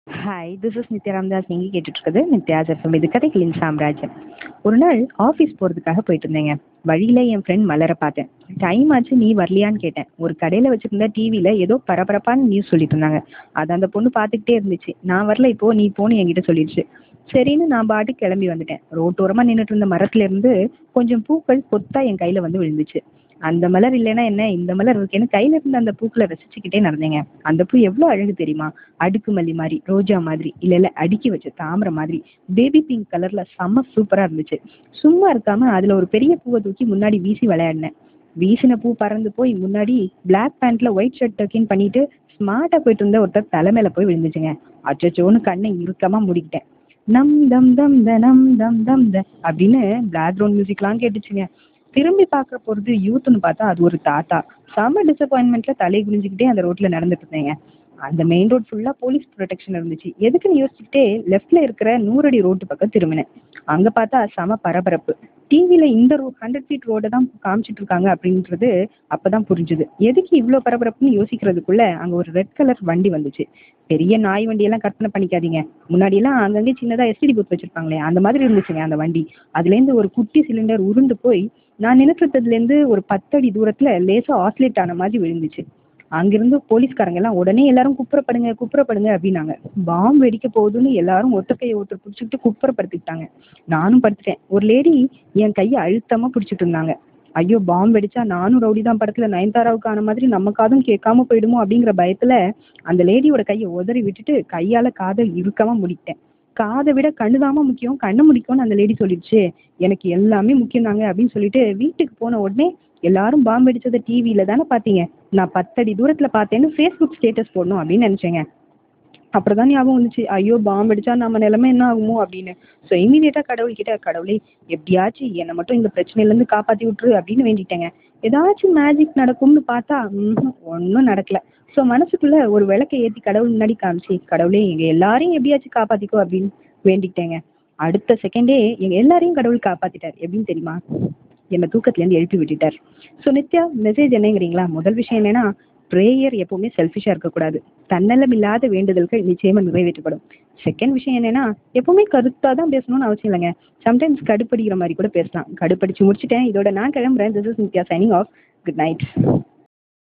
hi this is Nithya Ramadas நீங்கள் கேட்டுட்ருக்குது Nithya's FM இது கதைகளின் சாம்ராஜ்யம் ஒரு நாள் ஆஃபீஸ் போகிறதுக்காக போயிட்டு இருந்தேங்க வழியில் என் ஃப்ரெண்ட் மலரை பார்த்தேன் டைம் ஆச்சு நீ வரலையான்னு கேட்டேன் ஒரு கடையில் வச்சுருந்த டிவியில் ஏதோ பரபரப்பான நியூஸ் சொல்லிட்டு இருந்தாங்க அதை அந்த பொண்ணு பார்த்துக்கிட்டே இருந்துச்சு நான் வரல இப்போ நீ போன்னு என்கிட்ட சொல்லிடுச்சு சரின்னு நான் பாட்டுக்கு கிளம்பி வந்துட்டேன் ரோட்டோரமாக நின்றுட்டு இருந்த மரத்துல இருந்து கொஞ்சம் பூக்கள் கொத்தா என் கையில் வந்து விழுந்துச்சு அந்த மலர் இல்லைன்னா என்ன இந்த மலர் இருக்கேன்னு கையில இருந்த அந்த பூக்களை ரசிச்சுக்கிட்டே நடந்தேங்க அந்த பூ எவ்வளோ அழகு தெரியுமா அடுக்கு மல்லி மாதிரி ரோஜா மாதிரி இல்ல இல்ல அடுக்கி வச்ச தாமரை மாதிரி பேபி பிங்க் கலர்ல செம்ம சூப்பரா இருந்துச்சு சும்மா இருக்காம அதுல ஒரு பெரிய பூவை தூக்கி முன்னாடி வீசி விளையாடினேன் வீசின பூ பறந்து போய் முன்னாடி பிளாக் பேண்ட்ல ஒயிட் ஷர்ட் டக்கின் பண்ணிட்டு ஸ்மார்ட்டா போயிட்டு இருந்த ஒருத்தர் தலைமையில போய் விழுந்துச்சுங்க அச்சோன்னு கண்ணை இறுக்கமா மூடிக்கிட்டேன் நம் தம் தம் த நம் தம் தம் த அப்படின்னு பேக்ரவுண்ட் மியூசிக்லாம் கேட்டுச்சுங்க திரும்பி பார்க்க போறது யூத்னு பார்த்தா அது ஒரு தாத்தா செம டிசப்பாயின்மெண்ட்ல தலை குனிஞ்சுக்கிட்டே அந்த ரோட்ல நடந்துட்டு இருந்தேங்க அந்த மெயின் ரோட் ஃபுல்லா போலீஸ் ப்ரொடெக்ஷன் இருந்துச்சு எதுக்குன்னு யோசிச்சுட்டே லெஃப்ட்ல இருக்கிற நூறடி ரோட்டு பக்கம் திரும்பினேன் அங்க பார்த்தா செம பரபரப்பு டிவியில இந்த ரோ ஹண்ட்ரட் ஃபீட் ரோட தான் காமிச்சிட்டு இருக்காங்க அப்படின்றது அப்பதான் புரிஞ்சுது எதுக்கு இவ்வளோ பரபரப்புன்னு யோசிக்கிறதுக்குள்ள அங்க ஒரு ரெட் கலர் வண்டி வந்துச்சு பெரிய நாய் வண்டியெல்லாம் கற்பனை பண்ணிக்காதீங்க முன்னாடியெல்லாம் அங்கங்கே சின்னதாக எஸ்டிடி பூத் வச்சிருப்பாங்களே அந்த மாதிரி இருந்துச்சுங்க அந்த வண்டி அதுலேருந்து ஒரு குட்டி சிலிண்டர் உருண்டு போய் நான் நின்றுட்டுலேருந்து ஒரு பத்தடி தூரத்தில் லேசாக ஆஸ்லேட் ஆன மாதிரி விழுந்துச்சு அங்கிருந்து போலீஸ்காரங்க எல்லாம் உடனே எல்லாரும் குப்புறப்படுங்க குப்புறப்படுங்க அப்படின்னாங்க பாம்பு வெடிக்க போகுதுன்னு எல்லாரும் ஒத்த கையை ஒருத்தர் பிடிச்சிக்கிட்டு குப்புறப்படுத்திக்கிட்டாங்க நானும் படுத்துட்டேன் ஒரு லேடி என் கையை அழுத்தமாக பிடிச்சிட்டு இருந்தாங்க ஐயோ பாம்பு வெடிச்சா நானும் ரவுடி தான் படத்துல நயன்தாராவுக்கு ஆன மாதிரி நம்ம காதும் கேட்காம போயிடுமோ அப்படிங்கிற பயத்துல அந்த லேடியோட கையை உதறி விட்டுட்டு கையால காதை இறுக்கமா முடிக்கிட்டேன் காதை விட கண்ணு தாமா முக்கியம் கண்ணு முடிக்கும்னு அந்த லேடி சொல்லிடுச்சு எனக்கு எல்லாமே முக்கியம் தாங்க அப்படின்னு சொல்லிட்டு வீட்டுக்கு போன உடனே எல்லாரும் பாம்பு அடிச்சதை டிவியில தானே பார்த்தீங்க நான் பத்தடி தூரத்துல பார்த்தேன்னு ஃபேஸ்புக் ஸ்டேட்டஸ் போடணும் அப்படின்னு நினைச்சேங்க அப்புறம் தான் ஞாபகம் வந்துச்சு ஐயோ பாம்பு அடிச்சா நம்ம நிலைமை என்ன ஆகுமோ அப்படின்னு ஸோ இமீடியட்டாக கடவுள்கிட்ட கடவுளே எப்படியாச்சும் என்னை மட்டும் இந்த பிரச்சனையிலேருந்து காப்பாற்றி விட்டுரு அப்படின்னு வேண்டிட்டேங்க ஏதாச்சும் மேஜிக் நடக்கும்னு பார்த்தா ஒன்றும் நடக்கல ஸோ மனசுக்குள்ள ஒரு விளக்கை ஏற்றி கடவுள் முன்னாடி காமிச்சு கடவுளே எங்கள் எல்லாரையும் எப்படியாச்சும் காப்பாற்றிக்கோ அப்படின்னு வேண்டிக்கிட்டேங்க அடுத்த செகண்டே எங்கள் எல்லாரையும் கடவுள் காப்பாற்றிட்டார் எப்படின்னு தெரியுமா என்னை தூக்கத்துலேருந்து எழுப்பி விட்டுட்டார் ஸோ நித்யா மெசேஜ் என்னங்கிறீங்களா முதல் விஷயம் என்னன்னா ப்ரேயர் எப்பவுமே செல்ஃபிஷாக இருக்கக்கூடாது தன்னலம் இல்லாத வேண்டுதல்கள் நிச்சயமாக நிறைவேற்றப்படும் செகண்ட் விஷயம் என்னன்னா எப்பவுமே கருத்தாக தான் பேசணும்னு அவசியம் இல்லைங்க சம்டைம்ஸ் கடுப்படிக்கிற மாதிரி கூட பேசலாம் கடுப்படிச்சு முடிச்சுட்டேன் இதோட நான் கிளம்புறேன் this is Nithya signing off good night